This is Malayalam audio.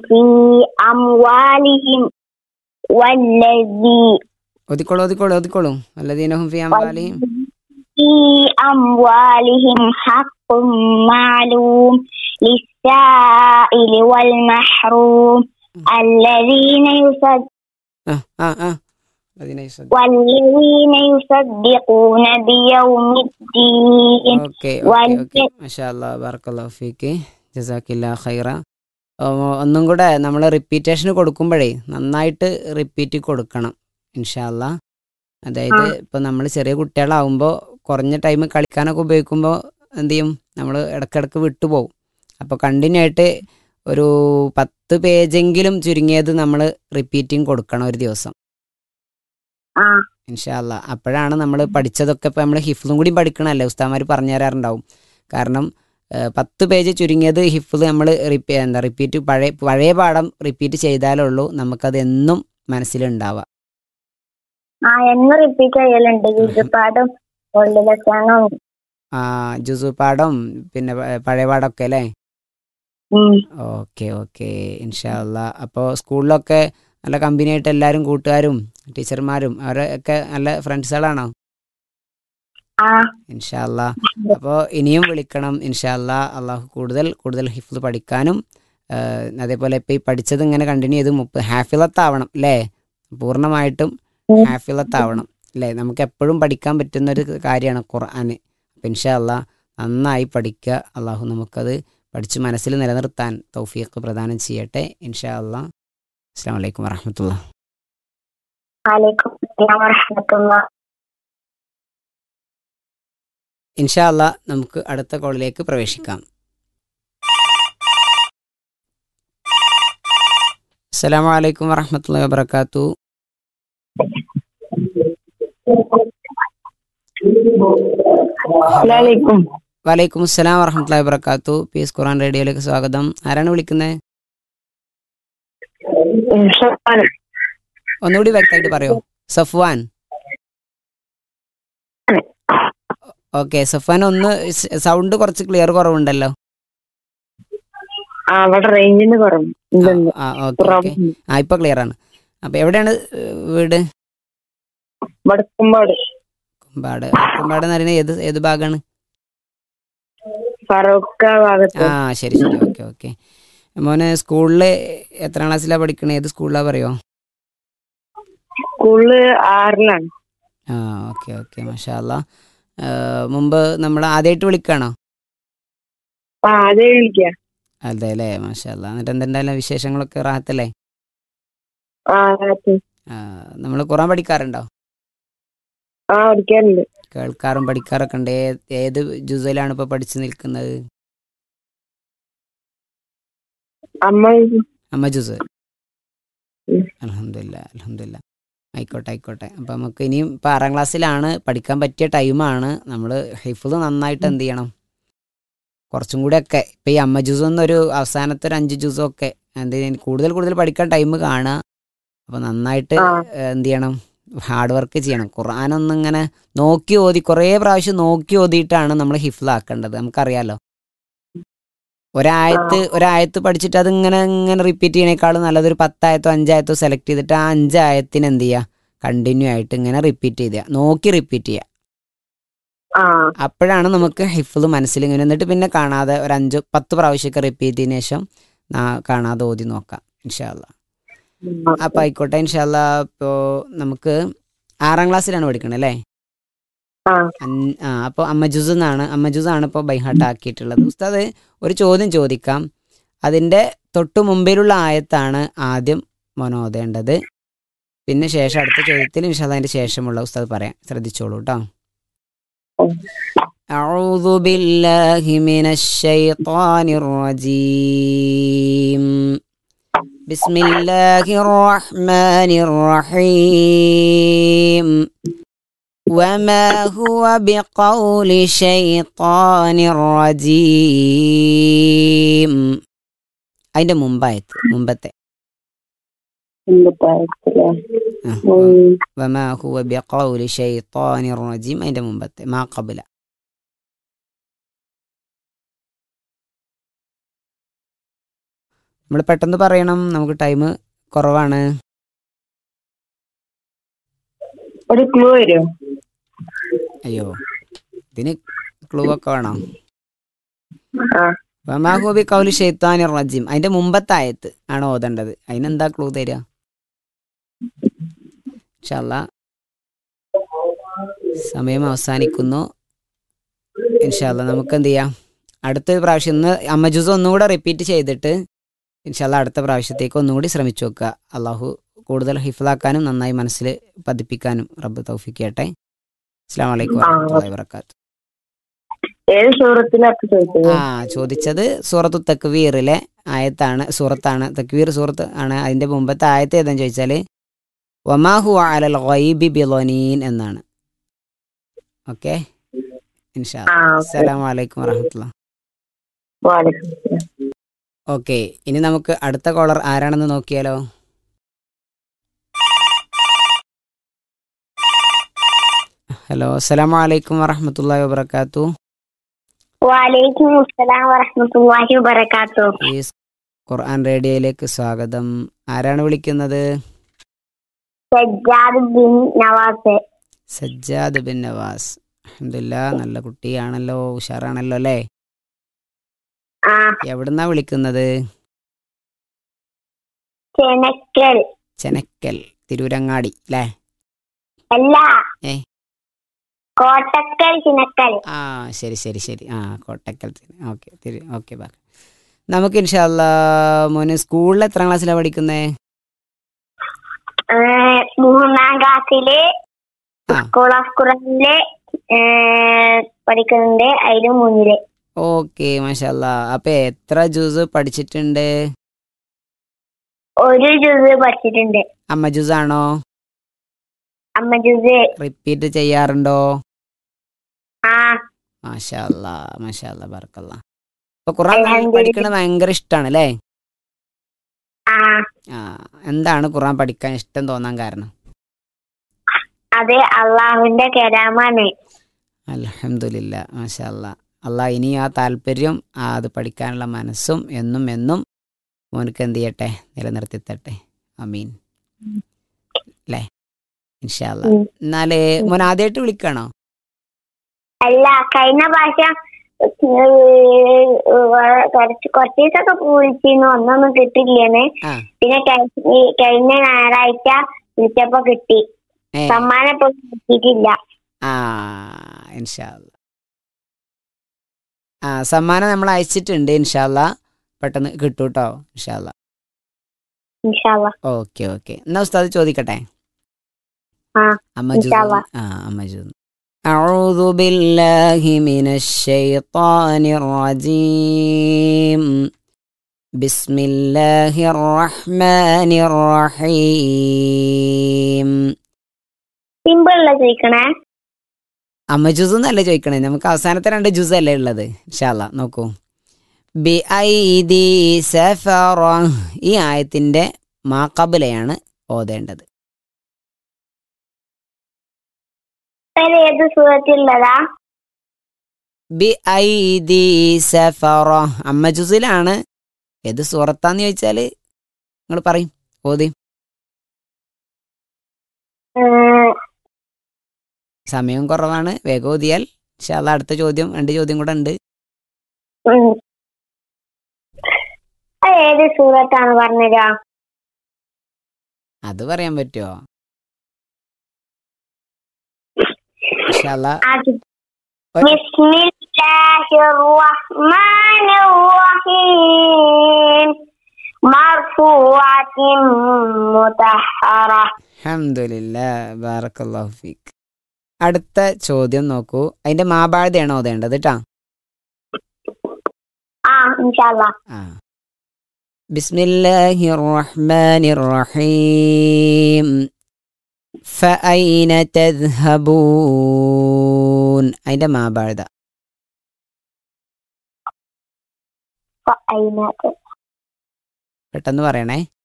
في أموالهم والذي ഒതുക്കോളൂ ഒതുക്കോളൂ ഒതുക്കോളൂ അല്ലദീനഹും ഫി അംവാലിഹിം في أموالهم حق معلوم للسائل والمحروم الذين يصد ആ ആ ആ അല്ലദീന യുസദ്ദ والذين يصدقون بيوم الدين ഓക്കെ ഓക്കെ ഓക്കെ മാഷാ അല്ലാ ബാറക്കല്ലാഹു ഫീക്ക് ജസാക്കില്ലാ ഖൈറ ഓ, ഒന്നും കൂടെ നമ്മൾ റിപ്പീറ്റേഷന് കൊടുക്കുമ്പോഴേ നന്നായിട്ട് റിപ്പീറ്റ് കൊടുക്കണം ഇൻഷാല്ല അതായത് ഇപ്പം നമ്മൾ ചെറിയ കുട്ടികളാവുമ്പോൾ കുറഞ്ഞ ടൈം കളിക്കാനൊക്കെ ഉപയോഗിക്കുമ്പോൾ എന്ത് ചെയ്യും നമ്മൾ ഇടയ്ക്കിടയ്ക്ക് വിട്ടുപോകും അപ്പോൾ കണ്ടിന്യൂ ആയിട്ട് ഒരു പത്ത് പേജെങ്കിലും ചുരുങ്ങിയത് നമ്മൾ റിപ്പീറ്റിംഗ് കൊടുക്കണം ഒരു ദിവസം ആ ഇൻഷാല്ല അപ്പോഴാണ് നമ്മൾ പഠിച്ചതൊക്കെ ഇപ്പോൾ നമ്മൾ ഹിഫ്ലും കൂടി പഠിക്കണമല്ലേ ഉസ്താമാർ പറഞ്ഞു തരാറുണ്ടാവും കാരണം ഏഹ്, പത്ത് പേജ് ചുരുങ്ങിയത് ഹിഫ്ല് നമ്മൾ റിപ്പീ എന്താ റിപ്പീറ്റ് പഴയ പഴയ പാഠം റിപ്പീറ്റ് ചെയ്താലേ ഉള്ളൂ നമുക്കത് എന്നും മനസ്സിലുണ്ടാവുക ആ എന്ന് റിപ്പീറ്റ് ചെയ്യലുണ്ട് യുദ്ധപ്പാടും ഓൾഡ് ലസാനും ആ ജുസു പാഠം പിന്നെ പ- പഴയ പാഠമൊക്കെ അല്ലേ ഉം. ഓക്കെ ഓക്കെ ഇൻഷാല്ല അപ്പോൾ സ്കൂളിലൊക്കെ നല്ല കമ്പനിയായിട്ട് എല്ലാവരും കൂട്ടുകാരും ടീച്ചർമാരും അവരൊക്കെ നല്ല ഫ്രണ്ട്സുകളാണോ ആ ഇൻഷാല്ല അപ്പോൾ ഇനിയും വിളിക്കണം ഇൻഷാല്ല അള്ളാഹു കൂടുതൽ കൂടുതൽ ഹിഫ്ല് പഠിക്കാനും ആ, അതേപോലെ ഇപ്പോൾ ഈ പഠിച്ചത് ഇങ്ങനെ കണ്ടിന്യൂ ചെയ്ത് മുപ്പ് ഹാഫിലത്താവണം അല്ലേ പൂർണ്ണമായിട്ടും ഉം. ഹാഫിലത്താവണം അല്ലേ നമുക്ക് എപ്പോഴും പഠിക്കാൻ പറ്റുന്ന ഒരു കാര്യമാണ് ഖുർആൻ അപ്പം ഇൻഷാല്ല നന്നായി പഠിക്കുക അള്ളാഹു നമുക്കത് പഠിച്ച് മനസ്സിൽ നിലനിർത്താൻ തൗഫീഖ് പ്രദാനം ചെയ്യട്ടെ ഇൻഷാ അല്ലാ അസ്സാം വലൈക്കും വറഹമത്തുള്ള വലൈക്കും അസ്സലാം വറഹ്മത്തുള്ളാ ഇൻഷാ അല്ലാ നമുക്ക് അടുത്ത കോളിലേക്ക് പ്രവേശിക്കാം അസ്സലാമു അലൈക്കും വറഹമത്തുള്ള വബർക്കാത്തു അസ്സലാമലൈക്കും വലൈക്കും അസ്സലാം വറഹമത്തുള്ള വബർക്കാത്തു പീസ് ഖുറാൻ റേഡിയോയിലേക്ക് സ്വാഗതം ആരാണ് വിളിക്കുന്നത് ഒന്നുകൂടി വ്യക്തമായിട്ട് പറയോ സഫ്വാൻ ഓക്കെ സഫ്വാൻ ഒന്ന് സൗണ്ട് കുറച്ച് ക്ലിയർ കുറവുണ്ടല്ലോ ആ അവിടെ റേഞ്ചിന് കുറവ് ആ ഓക്കെ ഓക്കെ ആ ഇപ്പൊ ക്ലിയർ ആണ് അപ്പൊ എവിടെയാണ് ഏഹ്, വീട് വടക്കുംപാട് കുമ്പാട് കുമ്പാട് എന്ന് പറയുന്നത് ഏത് ഏത് ഭാഗമാണ് ഫറൂഖ ഭാഗത്ത് ആ ശരി ശരി ഓക്കെ ഓക്കെ മോന് സ്കൂളിൽ എത്രാം ക്ലാസ്സിലാണ് പഠിക്കണത് ഏത് സ്കൂളിലാണ് പറയോ സ്കൂളില് ആറിലാണ് ആ ഓക്കെ ഓക്കെ മാഷാല്ല മുമ്പ് നമ്മൾ ആദ്യമായിട്ട് വിളിക്കുകയാണോ ആ അതേ വിളിക്ക അതെ അല്ലേ മാഷാല്ല എന്നിട്ട് എന്തെല്ലാം വിശേഷങ്ങളൊക്കെ റാഹത്തല്ലേ ആ അതെ. നമ്മൾ ഖുറാൻ പഠിക്കാറുണ്ടോ ആ പഠിക്കാറുണ്ട് കേൾക്കാറും പഠിക്കാറൊക്കെ ഉണ്ട് ഏ- ഏത് ജുസയിലാണ് ഇപ്പോൾ പഠിച്ചു നിൽക്കുന്നത് അമ്മ അമ്മ ജുസ് ഉം. അലഹമില്ല അലഹമില്ല ആയിക്കോട്ടെ ആയിക്കോട്ടെ അപ്പം നമുക്ക് ഇനിയും ഇപ്പം ആറാം ക്ലാസ്സിലാണ് പഠിക്കാൻ പറ്റിയ ടൈമാണ് നമ്മൾ ഹിഫിള് നന്നായിട്ട് എന്ത് ചെയ്യണം കുറച്ചും കൂടെ ഒക്കെ ഇപ്പം ഈ അമ്മ ജ്യൂസ് എന്നൊരു അവസാനത്തെ ഒരു അഞ്ച് ജ്യൂസും ഒക്കെ എന്ത് ചെയ്യാൻ കൂടുതൽ കൂടുതൽ പഠിക്കാൻ ടൈം കാണുക അപ്പം നന്നായിട്ട് ആ ഏഹ്, എന്ത് ചെയ്യണം ഹാർഡ് വർക്ക് ചെയ്യണം ഖുർആാനൊന്നും ഇങ്ങനെ നോക്കി ഓതി കുറേ പ്രാവശ്യം നോക്കി ഓതിയിട്ടാണ് നമ്മൾ ഹിഫിളാക്കേണ്ടത് നമുക്കറിയാലോ ഒരായത്ത് ഒരായത്ത് പഠിച്ചിട്ട് അതിങ്ങനെ ഇങ്ങനെ റിപ്പീറ്റ് ചെയ്യണേക്കാളും നല്ലത് ഒരു പത്തായത്തോ അഞ്ചായത്തോ സെലക്ട് ചെയ്തിട്ട് ആ അഞ്ചായത്തിന് എന്ത് ചെയ്യുക കണ്ടിന്യൂ ആയിട്ട് ഇങ്ങനെ റിപ്പീറ്റ് ചെയ്യുക നോക്കി റിപ്പീറ്റ് ചെയ്യുക ആ അപ്പോഴാണ് നമുക്ക് ഹിഫിള് മനസ്സിൽ ഇങ്ങനെ എന്നിട്ട് പിന്നെ കാണാതെ ഒരു അഞ്ച് പത്ത് പ്രാവശ്യമൊക്കെ റിപ്പീറ്റ് ചെയ്തതിന് ശേഷം നാ- കാണാതെ ഓതി നോക്കാം ഇൻഷാല്ല അപ്പം ആയിക്കോട്ടെ ഇൻഷാല്ല ഇപ്പോൾ നമുക്ക് ആറാം ക്ലാസ്സിലാണ് പഠിക്കണത് അല്ലേ ആ അൻ- ആ അപ്പോൾ അമ്മജുസ് എന്നാണ് അമ്മജുസ് ആണ് ഇപ്പോൾ ബൈഹാട്ട് ആക്കിയിട്ടുള്ളത് ഉസ്താദ് ഒരു ചോദ്യം ചോദിക്കാം അതിൻ്റെ തൊട്ടു മുമ്പിലുള്ള ആയത്താണ് ആദ്യം മോനോദേണ്ടത് പിന്നെ ശേഷം അടുത്ത ചോദ്യത്തിൽ ഇൻഷാല്ല അതിൻ്റെ ശേഷമുള്ള ഉസ്താദ് പറയാം ശ്രദ്ധിച്ചോളൂ കേട്ടോ أعوذ بالله من الشيطان الرجيم بسم الله الرحمن الرحيم وما هو بقول شيطان رجيم അതിന്റെ മുമ്പായത് മുമ്പത്തെ ആ, وما هو بقول شيطان رجيم അതിന്റെ മുമ്പത്തെ മാ قبل നമ്മൾ പെട്ടെന്ന് പറയണം നമുക്ക് ടൈം കുറവാണ് ഒരു ക്ലൂ വരുമോ അയ്യോ ഇതിന് ക്ലൂ ഒക്കെ വേണം ആ വമാഹുബി കൗലി ഷെയ്ത്താനി റജീം അതിന്റെ മുമ്പത്തെ ആയത്ത് ആണ് ഓതേണ്ടത് അതിനെന്താ ക്ലൂ തരിക ഇൻഷാല്ലാ സമയം അവസാനിക്കുന്നു ഇൻഷാല്ല നമുക്ക് എന്ത് ചെയ്യാം അടുത്ത പ്രാവശ്യം ഇന്ന് അമ്മജൂസ് ഒന്നുകൂടെ റിപ്പീറ്റ് ചെയ്തിട്ട് ഇൻഷാല്ല അടുത്ത പ്രാവശ്യത്തേക്ക് ഒന്നുകൂടി ശ്രമിച്ചു നോക്കുക അള്ളാഹു കൂടുതൽ ഹിഫിലാക്കാനും നന്നായി മനസ്സിൽ പതിപ്പിക്കാനും റബ്ബ് തൗഫിക്ക് ചെയ്യട്ടെ അസ്സാം വലൈക്കും വാഹമത്തല്ലാ വാബർക്കാത്തു ഏത് സൂറത്തിലൊക്കെ ചോദിച്ചത് ആ ചോദിച്ചത് സൂറത്തു തക്വീറിലെ ആയത്താണ് സൂറത്താണ് തക്വീർ സൂറത്ത് ആണ് അതിന്റെ മുമ്പത്തെ ആയത്ത് ഏതാന്ന് ചോദിച്ചാൽ വമാഹു അലൽ ഗൈബി ബിളനീൻ എന്നാണ് ഓക്കെ ഇൻഷാ ആ ഓക്കെ അസ്സലാമു അലൈക്കും വറഹമത്തുള്ള വാലിക്കും സലാം. ഓക്കെ ഇനി നമുക്ക് അടുത്ത കോളർ ആരാണെന്ന് നോക്കിയാലോ ഹലോ അസ്സലാമു അലൈക്കും വറഹമത്തുള്ളാഹി വബർക്കാത്തു വലൈക്കും അസ്സലാം വറഹ്മത്തുള്ളാഹി വബറകാത്തു ഈ ഖുർആൻ റേഡിയോയിലേക്ക് സ്വാഗതം ആരാണ് വിളിക്കുന്നത് സജ്ജാദ് ബിൻ നവാസ് സജ്ജാദ് ബിൻ നവാസ് അൽഹംദുലില്ലാ നല്ല കുട്ടിയാണല്ലോ ഉഷാറാണല്ലോ അല്ലേ ആ എവിടുന്നാ വിളിക്കുന്നത് ചെനക്കൽ ചെനക്കൽ തിരൂരങ്ങാടി അല്ലേ അല്ല ഏ? കോട്ടക്കൽ ചിനക്കൽ ആ ശരി ശരി ശരി ആ കോട്ടക്കൽ ഓക്കെ തിരു ഓക്കെ ബാ നമുക്ക് ഇൻഷാല്ല മോന് സ്കൂളിൽ എത്രാം ക്ലാസ്സിലാണ് പഠിക്കുന്നത് ഏ, മൂന്നാം ക്ലാസ്സില് ആ. സ്കൂൾ ഓഫ് ഖുറാനില് ഏ, പഠിക്കുന്നുണ്ട് അതില് മൂന്നില് ഓക്കെ മാഷല്ല അപ്പൊ എത്ര ജ്യൂസ് പഠിച്ചിട്ടുണ്ട് ഒരു ജുസ് പഠിച്ചിട്ടുണ്ട് അമ്മ ജ്യൂസ് ആണോ അമ്മ ജുസ് റിപ്പീറ്റ് ചെയ്യാറുണ്ടോ ആ മാഷല്ല മാഷല്ല ബർക്കല്ല അപ്പൊ ഖുറാൻ അൽഹംദുലില്ലാ. പഠിക്കണത് ഭയങ്കര ഇഷ്ടമാണ് അല്ലേ ആ ആ എന്താണ് ഖുറാൻ പഠിക്കാൻ ഇഷ്ടം തോന്നാൻ കാരണം അത് അള്ളാഹുവിന്റെ കലാമാണ് അലഹമില്ല മാഷല്ല അല്ല ഇനി ആ താല്പര്യം ആ അത് പഠിക്കാനുള്ള മനസ്സും എന്നും എന്നും മോനക്ക് എന്ത് ചെയ്യട്ടെ നിലനിർത്തിത്തട്ടെ അമീൻ അല്ലേ ഇൻഷാല്ല ഉം. എന്നാലേ മോൻ ആദ്യമായിട്ട് വിളിക്കണോ അല്ല കഴിഞ്ഞ പ്രാവശ്യം കുറച്ച് കുറച്ച് ദിവസമൊക്കെ വിളിച്ചിരുന്നു ഒന്നൊന്നും കിട്ടില്ലേന്ന് ആ പിന്നെ കഴി- ഈ കഴിഞ്ഞ ഞായറാഴ്ച വിളിച്ചപ്പോ കിട്ടി ഏ സമ്മാനം ഇപ്പൊ കിട്ടിയിട്ടില്ല ആ ഇൻഷാല്ല ആ സമ്മാനം നമ്മൾ അയച്ചിട്ടുണ്ട് ഇൻഷാല്ല പെട്ടെന്ന് കിട്ടും കേട്ടോ ഇൻഷാല്ല ഇൻഷാല്ല ഓക്കെ ഓക്കെ എന്നാ ഉസ്താദ് ചോദിക്കട്ടെ ആ, അമ്മ ഇൻഷാല്ലാ. ജൂസ് ആ അമ്മ ജൂസ് أعوذ بالله من الشيطان الرجيم بسم الله الرحمن الرحيم സിമ്പിൾ ഉള്ള ചോദിക്കണേ അമ്മ ജ്യൂസ് എന്നല്ലേ ചോദിക്കണേ നമുക്ക് അവസാനത്തെ രണ്ട് ജ്യൂസ് അല്ലേ ഉള്ളത് ഇൻഷാല്ല നോക്കൂ ബി ഐ ദി സഫറ ഈ ആയത്തിന്റെ മാക്കബിലയാണ് ഓതേണ്ടത് അത് ഏത് സുഖത്തിലുള്ളതാ ബി ഐ ദി സഫറ അമ്മ ജ്യൂസിലാണ് ഏത് സൂറത്താന്ന് ചോദിച്ചാല് നിങ്ങൾ പറയും ഓതി ഏഹ്, സമയം കുറവാണ് വേഗം ഓതിയാൽ ഇൻഷാല്ല അടുത്ത ചോദ്യം രണ്ട് ചോദ്യം കൂടെ ഉണ്ട് ഉം. അത് ഏത് സൂറത്താണ് പറഞ്ഞുതരാ അത് പറയാൻ പറ്റുമോ ഇൻഷാല്ല അത് ഒരു- ബിസ്മില്ലാഹിർ റഹ്മാനിർ റഹീം മർഫൂഅത്തിൻ മുതഹറ അൽഹംദുലില്ല ബാറക്കല്ലാഹു ഫീക്ക് അടുത്ത ചോദ്യം നോക്കൂ അതിന്റെ മാബാഴതയാണോ ഓതേണ്ടത് കേട്ടാ ആ ഇൻഷാല്ലാ ആ ബിസ്മില്ലാഹി റഹ്മാനി റഹീം ഫഅൈന തദ്ഹബൂൻ അതിന്റെ മാബാഴത അതിനകത്ത് പെട്ടെന്ന് പറയണേ